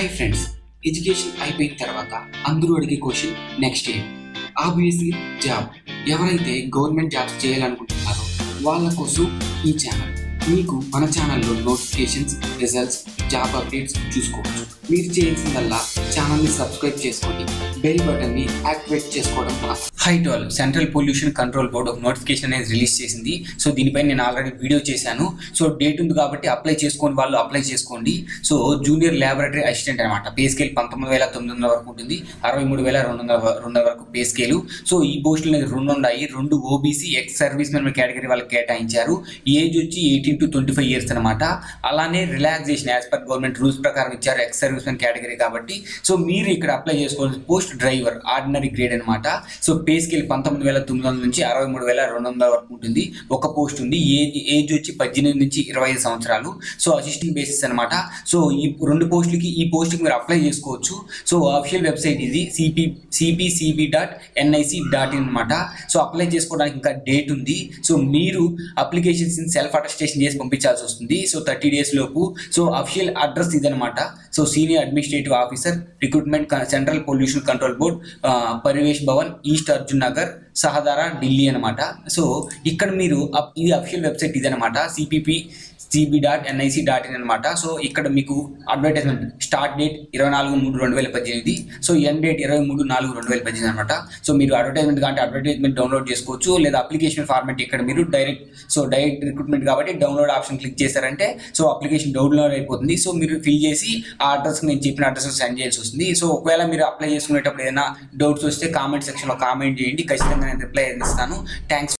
hi friends education అయిపోయిన తర్వాత అందరూ అడిగే question next year obviously job ఎవరైతే గవర్నమెంట్ జాబ్స్ చేయాలనుకుంటున్నారో వాళ్ళ కోసం ఈ ఛానల్ మీకు మన ఛానల్లో నోటిఫికేషన్స్ రిజల్ట్స్ జాబ్ అప్డేట్స్ చూసుకోవచ్చు మీరు చేయాల్సిందల్లా ఛానల్ని సబ్స్క్రైబ్ చేసుకోండి బెల్ బటన్ని యాక్టివేట్ చేసుకోవడం hi twelve central pollution control board ఒక నోటిఫికేషన్ అనేది రిలీజ్ చేసింది సో దీనిపై నేను ఆల్రెడీ వీడియో చేశాను సో డేట్ ఉంది కాబట్టి అప్లై చేసుకోని వాళ్ళు అప్లై చేసుకోండి సో జూనియర్ ల్యాబొరేటరీ అసిస్టెంట్ అనమాట పే స్కేల్ పంతొమ్మిది వేల తొమ్మిది వందల వరకు ఉంటుంది అరవై మూడు వేల రెండు వందల రెండు వందల వరకు పే స్కేలు సో ఈ పోస్టులు అనేది రెండు ఉన్నాయి రెండు OBC ex service men category వాళ్ళకి కేటాయించారు ఏజ్ వచ్చి eighteen to twenty five years అనమాట అలానే relaxation as per government rules ప్రకారం ఇచ్చారు ఎక్స్ సర్వీస్ మెన్ కేటగిరీ కాబట్టి సో మీరు ఇక్కడ అప్లై చేసుకోవాల్సిన పోస్ట్ డ్రైవర్ ఆర్డినరీ గ్రేడ్ అనమాట సో పే స్కేల్ పంతొమ్మిది వేల తొమ్మిది వందల నుంచి అరవై మూడు వేల రెండు వందల వరకు ఉంటుంది ఒక పోస్ట్ ఉంది ఏజ్ ఏజ్ వచ్చి పద్దెనిమిది నుంచి ఇరవై ఐదు సంవత్సరాలు సో అసిస్టెంట్ బేసిస్ అనమాట సో ఈ రెండు పోస్టులకి ఈ పోస్ట్కి మీరు అప్లై చేసుకోవచ్చు సో అఫిషియల్ వెబ్సైట్ ఇది CP CPCB dot NIC dot in అనమాట సో అప్లై చేసుకోవడానికి ఇంకా డేట్ ఉంది సో మీరు అప్లికేషన్స్ సెల్ఫ్ అటెస్టేషన్ చేసి పంపించాల్సి వస్తుంది సో థర్టీ డేస్ లోపు సో అఫిషియల్ అడ్రస్ ఇదనమాట so senior administrative officer recruitment central pollution control board Parivesh Bhavan east Arjun Nagar Shahdara Delhi అనమాట సో ఇక్కడ మీరు అప్- ఇది అఫిషియల్ వెబ్సైట్ ఇదనమాట CPP CB dot NIC dot in అనమాట సో ఇక్కడ మీకు అడ్వర్టైజ్మెంట్ స్టార్ట్ డేట్ ఇరవై నాలుగు మూడు రెండు వేల పద్దెనిమిది సో ఎండ్ డేట్ ఇరవై మూడు నాలుగు రెండు వేల పద్దెనిమిది అనమాట సో మీరు అడ్వర్టైజ్మెంట్ కాబట్టి అడ్వర్టైజ్మెంట్ డౌన్లోడ్ చేసుకోవచ్చు లేదా అప్లికేషన్ ఫార్మాట్ ఇక్కడ మీరు డైరెక్ట్ సో డైరెక్ట్ రిక్రూట్మెంట్ కాబట్టి డౌన్లోడ్ ఆప్షన్ క్లిక్ చేశారంటే సో అప్లికేషన్ డౌన్లోడ్ అయిపోతుంది సో మీరు ఫిల్ చేసి ఆ అడ్రస్ నేను చెప్పిన అడ్రస్ సెండ్ చేయాల్సి వస్తుంది సో ఒకవేళ మీరు అప్లై చేసుకునేటప్పుడు ఏదైనా డౌట్స్ వస్తే కామెంట్ సెక్షన్లో కామెంట్ చేయండి ఖచ్చితంగా నేను రిప్లై ఇస్తాను థ్యాంక్స్